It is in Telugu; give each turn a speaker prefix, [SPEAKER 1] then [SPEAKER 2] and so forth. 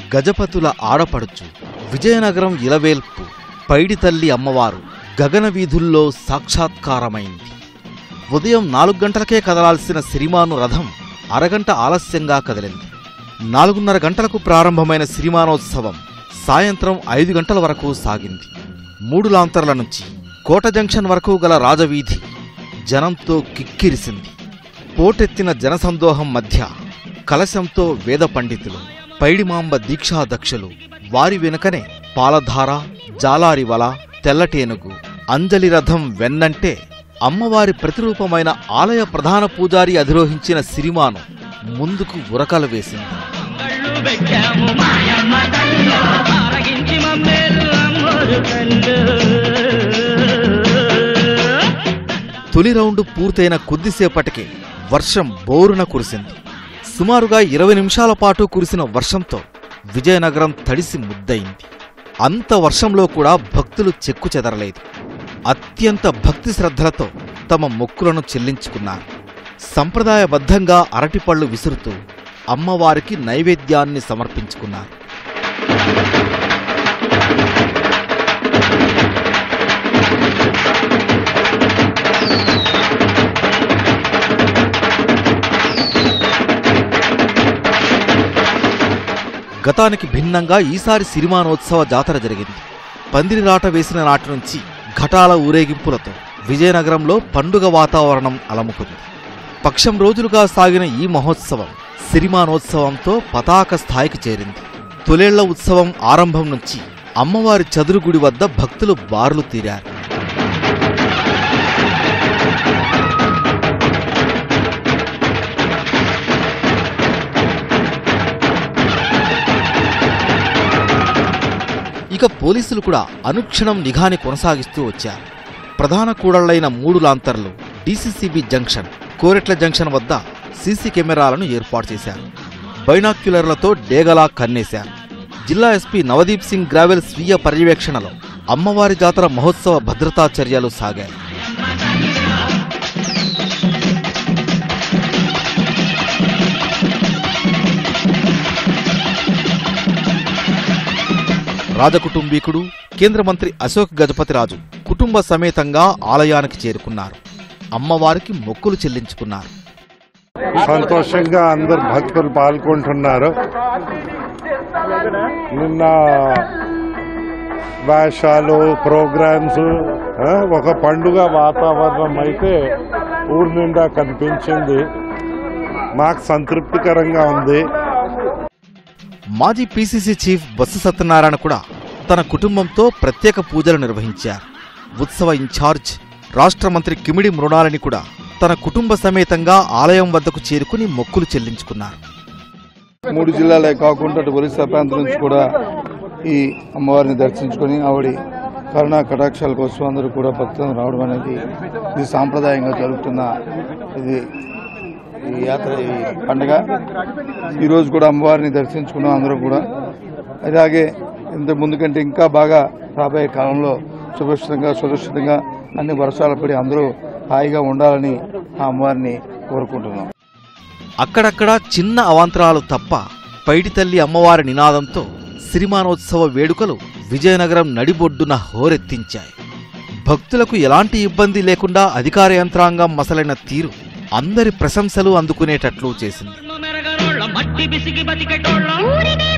[SPEAKER 1] గజపతుల ఆడపడుచు విజయనగరం ఇలవేల్పు పైడితల్లి అమ్మవారు గగన వీధుల్లో సాక్షాత్కారమైంది ఉదయం నాలుగు గంటలకే కదలాల్సిన సిరిమాను రథం అరగంట ఆలస్యంగా కదిలింది నాలుగున్నర గంటలకు ప్రారంభమైన సిరిమానోత్సవం సాయంత్రం ఐదు గంటల వరకు సాగింది మూడు లాంతర్ల నుంచి కోట జంక్షన్ వరకు గల రాజవీధి జనంతో కిక్కిరిసింది పోటెత్తిన జనసందోహం మధ్య కలశంతో వేద పండితులు పైడిమాంబ దీక్షాదక్షులు వారి వెనుకనే పాలధార జాలారివల తెల్లటేనుగు అంజలి రథం వెన్నంటే అమ్మవారి ప్రతిరూపమైన ఆలయ ప్రధాన పూజారి అధిరోహించిన సిరిమాను ముందుకు ఉరకలు వేసింది
[SPEAKER 2] కళ్ళు పెట్టాము మాయమ్మ కళ్ళు ఆరగించి మమ్మేలు అమ్మోరు కళ్ళు
[SPEAKER 1] తొలి రౌండ్ పూర్తయిన కొద్దిసేపటికే వర్షం బోరున కురిసింది సుమారుగా ఇరవై నిమిషాల పాటు కురిసిన వర్షంతో విజయనగరం తడిసి ముద్దయింది అంత వర్షంలో కూడా భక్తులు చెక్కు చెదరలేదు అత్యంత భక్తి శ్రద్ధలతో తమ మొక్కులను చెల్లించుకున్నారు సంప్రదాయబద్ధంగా అరటిపళ్ళు విసురుతూ అమ్మవారికి నైవేద్యాన్ని సమర్పించుకున్నారు గతానికి భిన్నంగా ఈసారి సిరిమానోత్సవ జాతర జరిగింది పందిరిరాట వేసిన నాటి నుంచి ఘటాల ఊరేగింపులతో విజయనగరంలో పండుగ వాతావరణం అలముకుంది పక్షం రోజులుగా సాగిన ఈ మహోత్సవం సిరిమానోత్సవంతో పతాక స్థాయికి చేరింది తొలేళ్ల ఉత్సవం ఆరంభం నుంచి అమ్మవారి చదురుగుడి వద్ద భక్తులు బారులు తీరారు ఇక పోలీసులు కూడా అనుక్షణం నిఘాని కొనసాగిస్తూ వచ్చారు ప్రధాన కూడళ్లైన మూడు లాంతర్లు డీసీసీబీ జంక్షన్ కోరెట్ల జంక్షన్ వద్ద సీసీ కెమెరాలను ఏర్పాటు చేశారు బైనాక్యులర్లతో డేగలా కన్నేశారు జిల్లా ఎస్పీ నవదీప్ సింగ్ గ్రావెల్ స్వీయ పర్యవేక్షణలో అమ్మవారి జాతర మహోత్సవ భద్రతా చర్యలు సాగాయి రాజకుటుంబీకుడు కేంద్ర మంత్రి అశోక్ గజపతిరాజు కుటుంబ సమేతంగా ఆలయానికి చేరుకున్నారు అమ్మవారికి మొక్కులు చెల్లించుకున్నారు
[SPEAKER 3] సంతోషంగా అందరు భక్తులు పాల్గొంటున్నారు నిన్న వేషాలు ప్రోగ్రామ్స్ ఆ, ఒక పండుగ వాతావరణం అయితే ఊరి నిండా కనిపించింది మాకు సంతృప్తికరంగా ఉంది
[SPEAKER 1] మాజీ పీసీసీ చీఫ్ బొత్స సత్యనారాయణ కూడా తన కుటుంబంతో ప్రత్యేక పూజలు నిర్వహించారు ఉత్సవ ఇన్ఛార్జ్ రాష్ట్ర మంత్రి కిమిడి మృణాలని కూడా తన కుటుంబ సమేతంగా ఆలయం వద్దకు చేరుకుని మొక్కులు చెల్లించుకున్నారు
[SPEAKER 4] మూడు జిల్లాలే కాకుండా అటు ఒరిస్సా ప్రాంతం నుంచి కూడా ఈ అమ్మవారిని దర్శించుకొని ఆవిడ కరుణా కటాక్షాల కోసం అందరూ కూడా భక్తులు రావడం అనేది ఇది సాంప్రదాయంగా జరుగుతున్న ఇది ఈ యాత్ర ఈ పండగ ఈరోజు కూడా అమ్మవారిని దర్శించుకున్నాం అందరూ కూడా అలాగే ఇంత ముందు కంటే ఇంకా బాగా రాబోయే కాలంలో సురక్షితంగా సురక్షితంగా అన్ని వర్షాలు పడి అందరూ హాయిగా ఉండాలని ఆ అమ్మవారిని కోరుకుంటున్నాం
[SPEAKER 1] అక్కడక్కడ చిన్న అవాంతరాలు తప్ప పైడితల్లి అమ్మవారి నినాదంతో సిరిమానోత్సవ వేడుకలు విజయనగరం నడిబొడ్డున హోరెత్తించాయి భక్తులకు ఎలాంటి ఇబ్బంది లేకుండా అధికార యంత్రాంగం మసలైన తీరు అందరి ప్రశంసలు అందుకునేటట్లు చేసింది
[SPEAKER 2] మెరగనోళ్ళ మట్టి బిసికి బతికెటోళ్ళ
[SPEAKER 5] ఊరిని